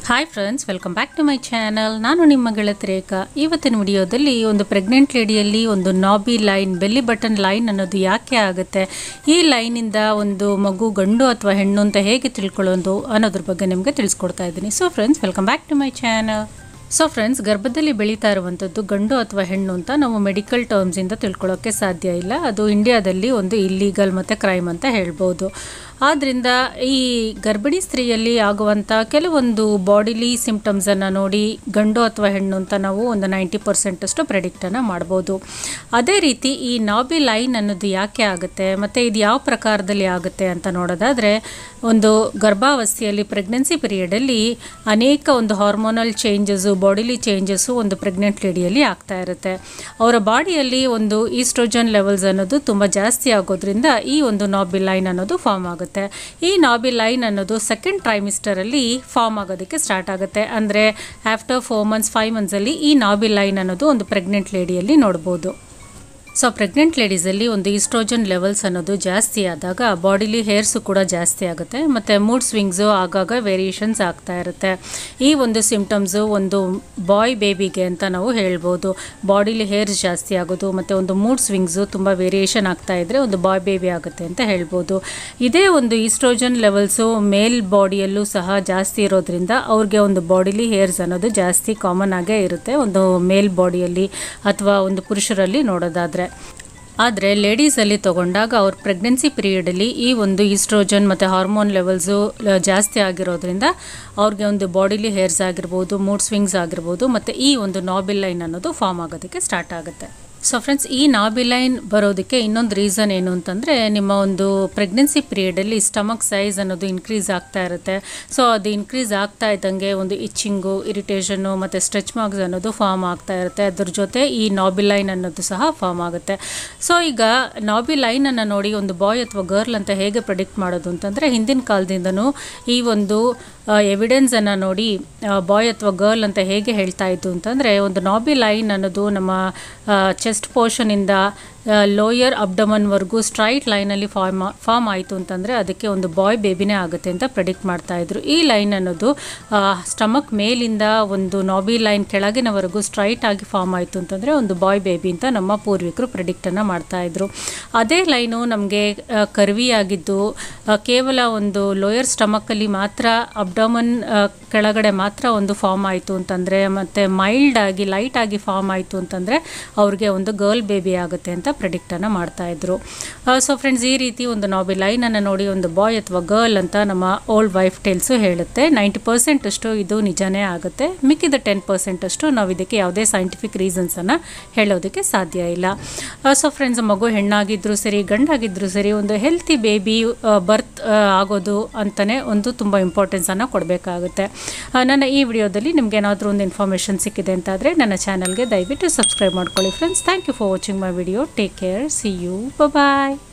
hi friends welcome back to my channel ನಾನು ನಿಮ್ಮ ಗೆಳತಿ ರೇಖಾ ಇವತ್ತಿನ ವಿಡಿಯೋದಲ್ಲಿ ಒಂದು ಪ್ರೆಗ್ನೆಂಟ್ ಲೇಡಿಯಲ್ಲಿ ಒಂದು ನಾಬಿ ಲೈನ್ ಬೆಲ್ಲಿ ಬಟನ್ ಲೈನ್ ಅನ್ನೋದು ಯಾಕೆ ಆಗುತ್ತೆ ಈ ಲೈನಿಂದ ಒಂದು ಮಗು ಗಂಡು ಅಥವಾ ಹೆಣ್ಣು ಅಂತ ಹೇಗೆ ತಿಳ್ಕೊಳ್ಳೋದು ಅನ್ನೋದ್ರ ಬಗ್ಗೆ ನಿಮಗೆ ತಿಳಿಸ್ಕೊಡ್ತಾ ಇದ್ದೀನಿ so friends welcome back to my channel so friends ಗರ್ಭದಲ್ಲಿ ಬೆಳೀತಾ ಇರುವಂಥದ್ದು ಗಂಡು ಅಥವಾ ಹೆಣ್ಣು ಅಂತ ನಾವು ಮೆಡಿಕಲ್ ಟರ್ಮ್ಸಿಂದ ತಿಳ್ಕೊಳ್ಳೋಕ್ಕೆ ಸಾಧ್ಯ ಇಲ್ಲ ಅದು ಇಂಡಿಯಾದಲ್ಲಿ ಒಂದು ಇಲ್ಲೀಗಲ್ ಮತ್ತು ಕ್ರೈಮ್ ಅಂತ ಹೇಳ್ಬೋದು ಆದ್ದರಿಂದ ಈ ಗರ್ಭಿಣಿ ಸ್ತ್ರೀಯಲ್ಲಿ ಆಗುವಂಥ ಕೆಲವೊಂದು ಬಾಡಿಲಿ ಸಿಂಪ್ಟಮ್ಸನ್ನು ನೋಡಿ ಗಂಡು ಅಥವಾ ಹೆಣ್ಣು ಅಂತ ನಾವು ಒಂದು ನೈಂಟಿ ಪರ್ಸೆಂಟಷ್ಟು ಪ್ರೆಡಿಕ್ಟನ್ನು ಮಾಡ್ಬೋದು ಅದೇ ರೀತಿ ಈ ನಾಬಿ ಲೈನ್ ಅನ್ನೋದು ಯಾಕೆ ಆಗುತ್ತೆ ಮತ್ತು ಇದು ಯಾವ ಪ್ರಕಾರದಲ್ಲಿ ಆಗುತ್ತೆ ಅಂತ ನೋಡೋದಾದರೆ ಒಂದು ಗರ್ಭಾವಸ್ಥೆಯಲ್ಲಿ ಪ್ರೆಗ್ನೆನ್ಸಿ ಪೀರಿಯಡಲ್ಲಿ ಅನೇಕ ಒಂದು ಹಾರ್ಮೋನಲ್ ಚೇಂಜಸ್ಸು ಬಾಡಿಲಿ ಚೇಂಜಸ್ಸು ಒಂದು ಪ್ರೆಗ್ನೆಂಟ್ ಲೇಡಿಯಲ್ಲಿ ಆಗ್ತಾ ಇರುತ್ತೆ ಅವರ ಬಾಡಿಯಲ್ಲಿ ಒಂದು ಈಸ್ಟ್ರೋಜನ್ ಲೆವೆಲ್ಸ್ ಅನ್ನೋದು ತುಂಬ ಜಾಸ್ತಿ ಆಗೋದ್ರಿಂದ ಈ ಒಂದು ನಾಬಿ ಲೈನ್ ಅನ್ನೋದು ಫಾರ್ಮ್ ಆಗುತ್ತೆ ಈ ನಾಬಿ ಲೈನ್ ಅನ್ನೋದು ಸೆಕೆಂಡ್ ಟ್ರೈಮಿಸ್ಟರಲ್ಲಿ ಫಾರ್ಮ್ ಆಗೋದಕ್ಕೆ ಸ್ಟಾರ್ಟ್ ಆಗುತ್ತೆ ಅಂದರೆ ಆಫ್ಟರ್ ಫೋರ್ ಮಂತ್ಸ್ ಫೈವ್ ಮಂತ್ಸಲ್ಲಿ ಈ ನಾಬಿ ಲೈನ್ ಅನ್ನೋದು ಒಂದು ಪ್ರೆಗ್ನೆಂಟ್ ಲೇಡಿಯಲ್ಲಿ ನೋಡ್ಬೋದು ಸೊ ಪ್ರೆಗ್ನೆಂಟ್ ಲೇಡೀಸಲ್ಲಿ ಒಂದು ಈಸ್ಟ್ರೋಜನ್ ಲೆವೆಲ್ಸ್ ಅನ್ನೋದು ಜಾಸ್ತಿ ಆದಾಗ ಬಾಡಿಲಿ ಹೇರ್ಸು ಕೂಡ ಜಾಸ್ತಿ ಆಗುತ್ತೆ ಮತ್ತು ಮೂಡ್ ಸ್ವಿಂಗ್ಸು ಆಗಾಗ ವೇರಿಯೇಷನ್ಸ್ ಆಗ್ತಾ ಇರುತ್ತೆ ಈ ಒಂದು ಸಿಂಪ್ಟಮ್ಸು ಒಂದು ಬಾಯ್ ಬೇಬಿಗೆ ಅಂತ ನಾವು ಹೇಳ್ಬೋದು ಬಾಡಿಲಿ ಹೇರ್ಸ್ ಜಾಸ್ತಿ ಆಗೋದು ಮತ್ತು ಒಂದು ಮೂಡ್ ಸ್ವಿಂಗ್ಸು ತುಂಬ ವೇರಿಯೇಷನ್ ಆಗ್ತಾ ಇದ್ದರೆ ಒಂದು ಬಾಯ್ ಬೇಬಿ ಆಗುತ್ತೆ ಅಂತ ಹೇಳ್ಬೋದು ಇದೇ ಒಂದು ಈಸ್ಟ್ರೋಜನ್ ಲೆವೆಲ್ಸು ಮೇಲ್ ಬಾಡಿಯಲ್ಲೂ ಸಹ ಜಾಸ್ತಿ ಇರೋದ್ರಿಂದ ಅವ್ರಿಗೆ ಒಂದು ಬಾಡಿಲಿ ಹೇರ್ಸ್ ಅನ್ನೋದು ಜಾಸ್ತಿ ಕಾಮನ್ ಆಗೇ ಇರುತ್ತೆ ಒಂದು ಮೇಲ್ ಬಾಡಿಯಲ್ಲಿ ಅಥವಾ ಒಂದು ಪುರುಷರಲ್ಲಿ ನೋಡೋದಾದರೆ ಆದರೆ ಲೇಡೀಸಲ್ಲಿ ತಗೊಂಡಾಗ ಅವ್ರ ಪ್ರೆಗ್ನೆನ್ಸಿ ಪೀರಿಯಡಲ್ಲಿ ಈ ಒಂದು ಈಸ್ಟ್ರೋಜನ್ ಮತ್ತು ಹಾರ್ಮೋನ್ ಲೆವೆಲ್ಸು ಜಾಸ್ತಿ ಆಗಿರೋದ್ರಿಂದ ಅವ್ರಿಗೆ ಒಂದು ಬಾಡಿಲಿ ಹೇರ್ಸ್ ಆಗಿರ್ಬೋದು ಮೂಡ್ ಸ್ವಿಂಗ್ಸ್ ಆಗಿರ್ಬೋದು ಮತ್ತು ಈ ಒಂದು ನಾಬಿಲ್ ಲೈನ್ ಅನ್ನೋದು ಫಾರ್ಮ್ ಆಗೋದಕ್ಕೆ ಸ್ಟಾರ್ಟ್ ಆಗುತ್ತೆ ಸೊ ಫ್ರೆಂಡ್ಸ್ ಈ ನಾಬಿಲೈನ್ ಬರೋದಕ್ಕೆ ಇನ್ನೊಂದು ರೀಸನ್ ಏನು ಅಂತಂದರೆ ನಿಮ್ಮ ಒಂದು ಪ್ರೆಗ್ನೆನ್ಸಿ ಪೀರಿಯಡಲ್ಲಿ ಸ್ಟಮಕ್ ಸೈಜ್ ಅನ್ನೋದು ಇನ್ಕ್ರೀಸ್ ಆಗ್ತಾ ಇರುತ್ತೆ ಸೊ ಅದು ಇನ್ಕ್ರೀಸ್ ಆಗ್ತಾ ಇದ್ದಂಗೆ ಒಂದು ಇಚ್ಚಿಂಗು ಇರಿಟೇಷನ್ನು ಮತ್ತು ಸ್ಟ್ರೆಚ್ ಮಾರ್ಕ್ಸ್ ಅನ್ನೋದು ಫಾರ್ಮ್ ಆಗ್ತಾ ಇರುತ್ತೆ ಅದ್ರ ಜೊತೆ ಈ ನಾಬಿಲೈನ್ ಅನ್ನೋದು ಸಹ ಫಾರ್ಮ್ ಆಗುತ್ತೆ ಸೊ ಈಗ ನಾಬಿಲೈನನ್ನು ನೋಡಿ ಒಂದು ಬಾಯ್ ಅಥವಾ ಗರ್ಲ್ ಅಂತ ಹೇಗೆ ಪ್ರೆಡಿಕ್ಟ್ ಮಾಡೋದು ಅಂತಂದರೆ ಹಿಂದಿನ ಕಾಲದಿಂದನೂ ಈ ಒಂದು ಎವಿಡೆನ್ಸನ್ನು ನೋಡಿ ಬಾಯ್ ಅಥವಾ ಗರ್ಲ್ ಅಂತ ಹೇಗೆ ಹೇಳ್ತಾ ಇದ್ದು ಅಂತಂದರೆ ಒಂದು ನಾಬಿ ಲೈನ್ ಅನ್ನೋದು ನಮ್ಮ ಚೆಸ್ಟ್ ಪೋರ್ಷನಿಂದ ಲೋಯರ್ ಅಬ್ಡಮನ್ವರೆಗೂ ಸ್ಟ್ರೈಟ್ ಲೈನಲ್ಲಿ ಫಾರ್ಮ್ ಫಾರ್ಮ್ ಆಯಿತು ಅಂತಂದರೆ ಅದಕ್ಕೆ ಒಂದು ಬಾಯ್ ಬೇಬಿನೇ ಆಗುತ್ತೆ ಅಂತ ಪ್ರೆಡಿಕ್ಟ್ ಮಾಡ್ತಾಯಿದ್ರು ಈ ಲೈನ್ ಅನ್ನೋದು ಸ್ಟಮಕ್ ಮೇಲಿಂದ ಒಂದು ನಾಬಿ ಲೈನ್ ಕೆಳಗಿನವರೆಗೂ ಸ್ಟ್ರೈಟ್ ಆಗಿ ಫಾರ್ಮ್ ಆಯಿತು ಅಂತಂದರೆ ಒಂದು ಬಾಯ್ ಬೇಬಿ ಅಂತ ನಮ್ಮ ಪೂರ್ವಿಕರು ಪ್ರೆಡಿಕ್ಟನ್ನು ಮಾಡ್ತಾಯಿದ್ರು ಅದೇ ಲೈನು ನಮಗೆ ಕರ್ವಿ ಆಗಿದ್ದು ಕೇವಲ ಒಂದು ಲೋಯರ್ ಸ್ಟಮಕಲ್ಲಿ ಮಾತ್ರ ಅಬ್ಡಮನ್ ಕೆಳಗಡೆ ಮಾತ್ರ ಒಂದು ಫಾರ್ಮ್ ಆಯಿತು ಅಂತಂದರೆ ಮತ್ತು ಮೈಲ್ಡ್ ಆಗಿ ಲೈಟ್ ಆಗಿ ಫಾರ್ಮ್ ಆಯಿತು ಅಂತಂದರೆ ಅವ್ರಿಗೆ ಒಂದು ಗರ್ಲ್ ಬೇಬಿ ಆಗುತ್ತೆ ಅಂತ ಪ್ರೆಡಿಕ್ಟನ್ನು ಮಾಡ್ತಾಯಿದ್ರು ಸೊ ಫ್ರೆಂಡ್ಸ್ ಈ ರೀತಿ ಒಂದು ನಾಬಿ ಲೈನನ್ನು ನೋಡಿ ಒಂದು ಬಾಯ್ ಅಥವಾ ಗರ್ಲ್ ಅಂತ ನಮ್ಮ ಓಲ್ಡ್ ವೈಫ್ ಟೇಲ್ಸು ಹೇಳುತ್ತೆ ನೈಂಟಿ ಪರ್ಸೆಂಟ್ ಅಷ್ಟು ಇದು ನಿಜನೇ ಆಗುತ್ತೆ ಮಿಕ್ಕಿದ ಟೆನ್ ಪರ್ಸೆಂಟ್ ಅಷ್ಟು ನಾವು ಇದಕ್ಕೆ ಯಾವುದೇ ಸೈಂಟಿಫಿಕ್ ರೀಸನ್ಸನ್ನು ಹೇಳೋದಕ್ಕೆ ಸಾಧ್ಯ ಇಲ್ಲ ಸೊ ಫ್ರೆಂಡ್ಸ್ ಮಗು ಹೆಣ್ಣಾಗಿದ್ದರೂ ಸರಿ ಗಂಡಾಗಿದ್ದರೂ ಸರಿ ಒಂದು ಹೆಲ್ತಿ ಬೇಬಿ ಬರ್ತ್ ಆಗೋದು ಅಂತಲೇ ಒಂದು ತುಂಬ ಇಂಪಾರ್ಟೆನ್ಸನ್ನು ಕೊಡಬೇಕಾಗುತ್ತೆ ನನ್ನ ಈ ವಿಡಿಯೋದಲ್ಲಿ ನಿಮ್ಗೆ ಏನಾದರೂ ಒಂದು ಇನ್ಫಾರ್ಮೇಷನ್ ಸಿಕ್ಕಿದೆ ಅಂತಾದರೆ ನನ್ನ ಚಾನಲ್ಗೆ ದಯವಿಟ್ಟು ಸಬ್ಸ್ಕ್ರೈಬ್ ಮಾಡ್ಕೊಳ್ಳಿ friends thank you for watching my video take care see you bye